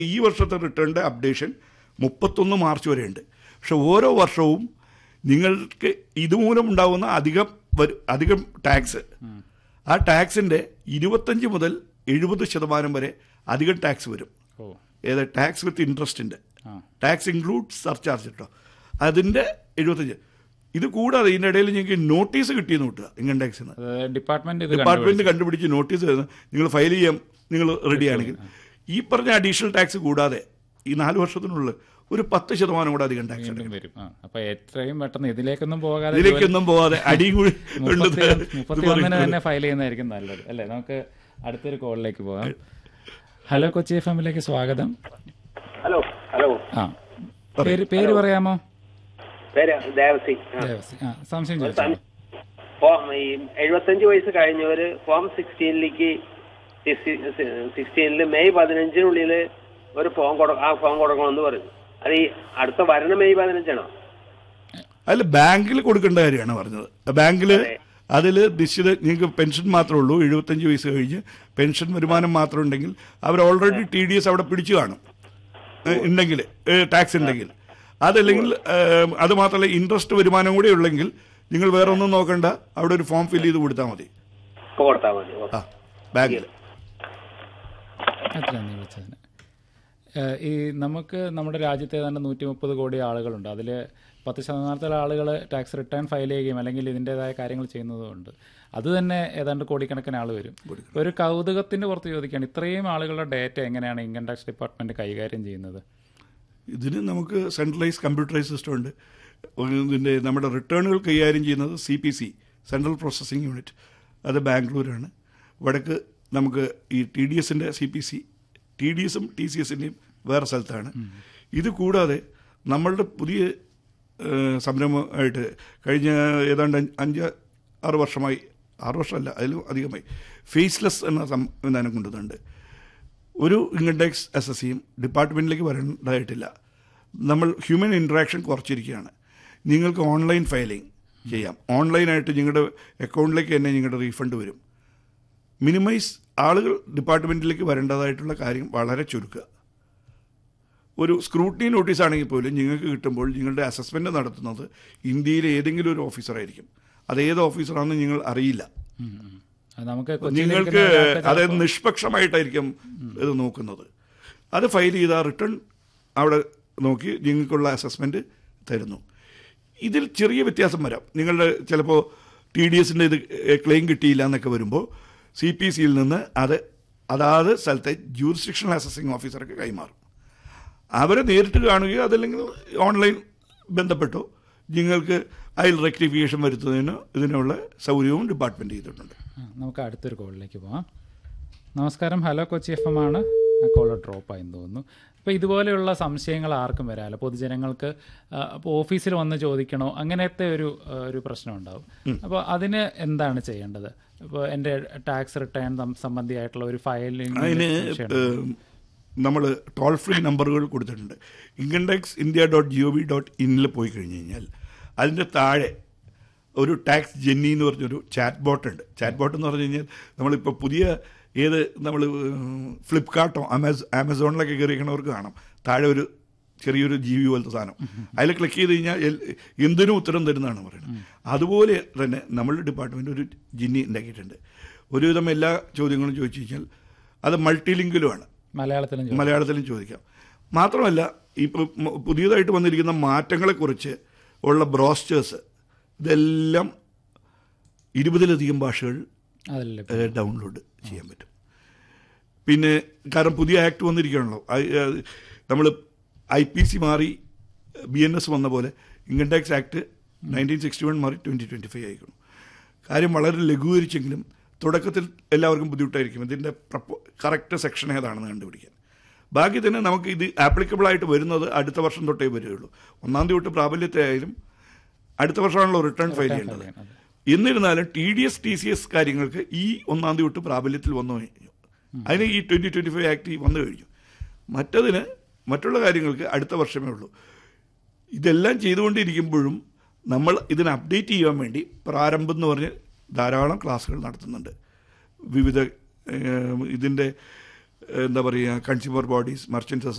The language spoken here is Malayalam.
ഈ വർഷത്തെ റിട്ടേണിൻ്റെ അപ്ഡേഷൻ മുപ്പത്തൊന്ന് മാർച്ച് വരെ ഉണ്ട് പക്ഷെ ഓരോ വർഷവും നിങ്ങൾക്ക് ഇതുമൂലം ഉണ്ടാകുന്ന അധികം വരു- അധികം ടാക്സ് ആ ടാക്സിൻ്റെ ഇരുപത്തഞ്ച് മുതൽ എഴുപത് ശതമാനം വരെ അധികം ടാക്സ് വരും ഓ ഏത് ടാക്സ് വിത്ത് ഇൻട്രസ്റ്റിൻ്റെ ആ ടാക്സ് ഇൻക്ലൂഡ് സർചാർജ് കേട്ടോ അതിൻ്റെ എഴുപത്തഞ്ച് ഇത് കൂടാതെ ഇതിൻ്റെ ഇടയിൽ നിങ്ങൾക്ക് നോട്ടീസ് കിട്ടിയെന്ന് കിട്ടുക ഇൻകം ടാക്സിന് അത് ഡിപ്പാർട്ട്മെന്റ് ഇത് ഡിപ്പാർട്ട്മെന്റ് കണ്ടുപിടിച്ച് നോട്ടീസ് തരുന്നു നിങ്ങൾ ഫയൽ ചെയ്യാൻ നിങ്ങൾ റെഡി ആണെങ്കിൽ ഈ പറഞ്ഞ അഡീഷണൽ ടാക്സ് കൂടാതെ ഈ നാല് വർഷത്തിനുള്ളിൽ ഒരു പത്ത് ശതമാനം കൂടെ അധികം ടാക്സ് വീണ്ടും വരും ആ അപ്പൊ എത്രയും പെട്ടെന്ന് ഇതിലേക്കൊന്നും പോകാതെ ഇതിലേക്കൊന്നും പോവാതെ അടിയും കൂടി മുപ്പത്തി മുപ്പത്തി ഒന്നിന് തന്നെ ഫയൽ ചെയ്യുന്നതായിരിക്കും നല്ലത് അല്ലേ നമുക്ക് അടുത്തൊരു കോളിലേക്ക് പോകാം ഹലോ കൊച്ചി എഫ് എമ്മിലേക്ക് സ്വാഗതം ഹലോ ഹലോ ആ പേര് പേര് പറയാമോ പേര് ദേവസി ആ. ദേവസി ആ സംശയം ചോദിച്ചു ഫോം ഈ എഴുപത്തഞ്ച് വയസ്സ് കഴിഞ്ഞവര് ഫോം സിക്സ്റ്റീനിലേക്ക് സിക്സ്റ്റീനില് മെയ് പതിനഞ്ചിനുള്ളിൽ ഒരു ഫോം കൊടു ആ ഫോം കൊടുക്കണമെന്ന് പറഞ്ഞു അത് ഈ അടുത്ത വരണ മെയ് പതിനഞ്ചാണോ അതിൽ ബാങ്കിൽ കൊടുക്കേണ്ട കാര്യമാണ് പറഞ്ഞത് ബാങ്കിൽ അതിൽ നിശ്ചിത നിങ്ങൾക്ക് പെൻഷൻ മാത്രമേ ഉള്ളൂ എഴുപത്തഞ്ച് വയസ്സ് കഴിഞ്ഞ് പെൻഷൻ വരുമാനം മാത്രം ഉണ്ടെങ്കിൽ അവർ ഓൾറെഡി ടി ഡി എസ് അവിടെ പിടിച്ചു കാണും ഏ, ഉണ്ടെങ്കിൽ ടാക്സ് ഉണ്ടെങ്കിൽ അതല്ലെങ്കിൽ ഏ, അത് മാത്രമല്ല ഇൻട്രസ്റ്റ് വരുമാനം കൂടി ഉള്ളെങ്കിൽ നിങ്ങൾ വേറെ ഒന്നും നോക്കണ്ട അവിടെ ഒരു ഫോം ഫില്ല് ചെയ്ത് കൊടുത്താൽ മതി ഇപ്പൊ കൊടുത്താൽ മതി ഓ. ആ ബാങ്കിൽ എത്രയാണ് നീ വിളിച്ചതിന് ഏഹ് ഈ നമുക്ക് നമ്മുടെ രാജ്യത്ത് ഏതാണ്ട് നൂറ്റി മുപ്പത് കോടി ആളുകളുണ്ട് അതിൽ പത്ത് ശതമാനത്തിലെ ആളുകൾ ടാക്സ് റിട്ടേൺ ഫയൽ ചെയ്യുകയും അല്ലെങ്കിൽ ഇതിൻ്റെതായ കാര്യങ്ങൾ ചെയ്യുന്നതുമുണ്ട് അത് തന്നെ ഏതാണ്ട് കോടിക്കണക്കിന് ആൾ വരും ഇപ്പൊ ഒരു കൗതുകത്തിന്റെ പുറത്ത് ചോദിക്കുകയാണ് ഇത്രയും ആളുകളുടെ ഡേറ്റ എങ്ങനെയാണ് ഇൻകം ടാക്സ് ഡിപ്പാർട്ട്മെന്റ് കൈകാര്യം ചെയ്യുന്നത് ഇതിന് നമുക്ക് സെൻട്രലൈസ് കമ്പ്യൂട്ടറൈസ് സിസ്റ്റം ഉണ്ട് ഇതിൻ്റെ നമ്മുടെ റിട്ടേണുകൾ കൈകാര്യം ചെയ്യുന്നത് C P C central processing unit അത് ബാംഗ്ലൂരാണ് വടക്ക് നമുക്ക് ഈ ടി ഡി എസിൻ്റെ C P C T D എസും ടി സി എസിൻ്റെയും വേറെ സ്ഥലത്താണ് ഇത് കൂടാതെ നമ്മളുടെ പുതിയ ഏഹ്, സംരംഭമായിട്ട് കഴിഞ്ഞ ഏതാണ്ട് അഞ്ച് അഞ്ച് ആറ് വർഷമായി ആറ് വർഷമല്ല അതിലും അധികമായി ഫേസ്ലെസ് എന്ന സംവിധാനം കൊണ്ടുവന്നുണ്ട് ഒരു ഇൻകം ടാക്സ് എസ് എസ് സിയും ഡിപ്പാർട്ട്മെൻറ്റിലേക്ക് വരേണ്ടതായിട്ടില്ല നമ്മൾ ഹ്യൂമൻ ഇൻട്രാക്ഷൻ കുറച്ചിരിക്കുകയാണ് നിങ്ങൾക്ക് ഓൺലൈൻ ഫയലിംഗ് ചെയ്യാം ഓൺലൈനായിട്ട് നിങ്ങളുടെ അക്കൗണ്ടിലേക്ക് തന്നെ നിങ്ങളുടെ റീഫണ്ട് വരും മിനിമൈസ് ആളുകൾ ഡിപ്പാർട്ട്മെൻറ്റിലേക്ക് വരേണ്ടതായിട്ടുള്ള കാര്യം വളരെ ചുരുക്കുക ഒരു സ്ക്രൂട്ടിനി നോട്ടീസ് ആണെങ്കിൽ പോലും നിങ്ങൾക്ക് കിട്ടുമ്പോൾ നിങ്ങളുടെ അസസ്മെൻ്റ് നടത്തുന്നത് ഇന്ത്യയിലെ ഏതെങ്കിലും ഒരു ഓഫീസറായിരിക്കും അത് ഏത് ഓഫീസറാണെന്ന് നിങ്ങൾ അറിയില്ല ഉം, ഉം. അത് നമുക്ക് കൊച്ചിയിൽ നിങ്ങൾക്ക് ഇരിക്കുന്ന ഒരാൾക്ക് അത് ചിലപ്പോൾ- നിഷ്പക്ഷമായിട്ടായിരിക്കും ഇത് നോക്കുന്നത് അത് ഫയൽ ചെയ്ത റിട്ടേൺ അവിടെ നോക്കി നിങ്ങൾക്കുള്ള അസസ്മെന്റ് തരുന്നു ഇതിൽ ചെറിയ വ്യത്യാസം വരാം നിങ്ങളുടെ ചിലപ്പോൾ ടി ഡി എസിൻ്റെ ഇത് ക്ലെയിം കിട്ടിയില്ല എന്നൊക്കെ വരുമ്പോൾ സി പി സിയിൽ നിന്ന് അത് അതാത് സ്ഥലത്തെ ജൂറിസ്ഡിക്ഷണൽ അസസിങ് ഓഫീസർക്ക് കൈമാറും അവരെ നേരിട്ട് കാണുകയോ അതല്ലെങ്കിൽ ഓൺലൈൻ ബന്ധപ്പെട്ടോ നിങ്ങൾക്ക് അതിൽ റെക്ടിഫിക്കേഷൻ വരുത്തുന്നതിന് ഇതിനുള്ള സൗകര്യവും ഡിപ്പാർട്ട്മെൻറ്റ് ചെയ്തിട്ടുണ്ട് ആ, നമുക്ക് അടുത്തൊരു കോളിലേക്ക് പോവാം നമസ്കാരം ഹലോ കൊച്ചി എഫ് എം ആണ് ആ കോളർ ഡ്രോപ്പ് ആയെന്ന് തോന്നുന്നു അപ്പോൾ ഇതുപോലെയുള്ള സംശയങ്ങൾ ആർക്കും വരാമല്ലോ പൊതുജനങ്ങൾക്ക് അപ്പോൾ ഓഫീസിൽ വന്ന് ചോദിക്കണോ അങ്ങനത്തെ ഒരു ആ, ഒരു പ്രശ്നം ഉണ്ടാവും അപ്പോൾ അതിന് എന്താണ് ചെയ്യേണ്ടത് ഇപ്പോൾ എൻ്റെ ടാക്സ് റിട്ടേൺ സംബന്ധിയായിട്ടുള്ള ഒരു ഫയലിംഗ് അതിന് നമ്മൾ ടോൾ ഫ്രീ നമ്പറുകൾ കൊടുത്തിട്ടുണ്ട് income tax India dot G O V dot ഇന്നിൽ പോയി കഴിഞ്ഞ് കഴിഞ്ഞാൽ അതിൻ്റെ താഴെ ഒരു ടാക്സ് ജെന്നി എന്ന് പറഞ്ഞൊരു ചാറ്റ് ബോട്ട് ഉണ്ട് ചാറ്റ് ബോട്ട് എന്ന് പറഞ്ഞു കഴിഞ്ഞാൽ നമ്മളിപ്പോൾ പുതിയ ഏത് നമ്മൾ ഫ്ലിപ്കാർട്ടോ ആമസോ ആമസോണിലൊക്കെ കയറിയിരിക്കണവർക്ക് കാണാം താഴെ ഒരു ചെറിയൊരു ജീവി പോലത്തെ സാധനം അതിൽ ക്ലിക്ക് ചെയ്ത് കഴിഞ്ഞാൽ എൽ- എന്തിനും ഉത്തരം തരുന്നതാണ് പറയുന്നത് അതുപോലെ തന്നെ നമ്മളുടെ ഡിപ്പാർട്ട്മെൻറ്റ് ഒരു ജിന്നി ഉണ്ടാക്കിയിട്ടുണ്ട് ഒരുവിധം എല്ലാ ചോദ്യങ്ങളും ചോദിച്ചു കഴിഞ്ഞാൽ അത് മൾട്ടി ലിംഗിലുമാണ് മലയാളത്തിലും ചോദിക്കും. മലയാളത്തിലും ചോദിക്കാം മാത്രമല്ല ഇപ്പോൾ പുതിയതായിട്ട് വന്നിരിക്കുന്ന മാറ്റങ്ങളെക്കുറിച്ച് ഉള്ള ബ്രോസ്റ്റേഴ്സ് ഇതെല്ലാം ഇരുപതിലധികം ഭാഷകൾ അതല്ലേ ഡൗൺലോഡ് ചെയ്യാൻ പറ്റും പിന്നെ കാരണം പുതിയ ആക്ട് വന്നിരിക്കുകയാണല്ലോ നമ്മൾ ഐ പി സി മാറി ബി എൻ എസ് വന്ന പോലെ income tax act nineteen sixty one മാറി ട്വൻറ്റി ട്വൻറ്റി ഫൈവ് ആയിക്കണം കാര്യം വളരെ ലഘൂകരിച്ചെങ്കിലും തുടക്കത്തിൽ എല്ലാവർക്കും ബുദ്ധിമുട്ടായിരിക്കും ഇതിൻ്റെ പ്രപ്പോ കറക്റ്റ് സെക്ഷൻ ഏതാണെന്ന് കണ്ടുപിടിക്കാൻ ബാക്കി തന്നെ നമുക്ക് ഇത് ആപ്ലിക്കബിൾ ആയിട്ട് വരുന്നത് അടുത്ത വർഷം തൊട്ടേ വരികയുള്ളൂ ഒന്നാം തീയതി തൊട്ട് പ്രാബല്യത്തിലായാലും അടുത്ത വർഷമാണല്ലോ റിട്ടേൺ ഫയൽ ചെയ്യേണ്ടത് ചെയ്യണം, അതെ. എന്നിരുന്നാലും T D S T C S കാര്യങ്ങൾക്ക് ഈ ഒന്നാം തീയതി തൊട്ട് പ്രാബല്യത്തിൽ വന്നു കഴിഞ്ഞു അതിന് ഈ ട്വൻറ്റി ട്വൻറ്റി ഫൈവ് ആക്ട് വന്നു കഴിഞ്ഞു മറ്റതിന് മറ്റുള്ള കാര്യങ്ങൾക്ക് അടുത്ത വർഷമേ ഉള്ളൂ ഇതെല്ലാം ചെയ്തുകൊണ്ടിരിക്കുമ്പോഴും നമ്മൾ ഇതിനെ അപ്ഡേറ്റ് ചെയ്യാൻ വേണ്ടി പ്രാരംഭം എന്ന് പറഞ്ഞ് ധാരാളം ക്ലാസ്സുകൾ നടത്തുന്നുണ്ട് വിവിധ ഇതിൻ്റെ എന്താ പറയുക കൺസ്യൂമർ ബോഡീസ് മർച്ചൻസ്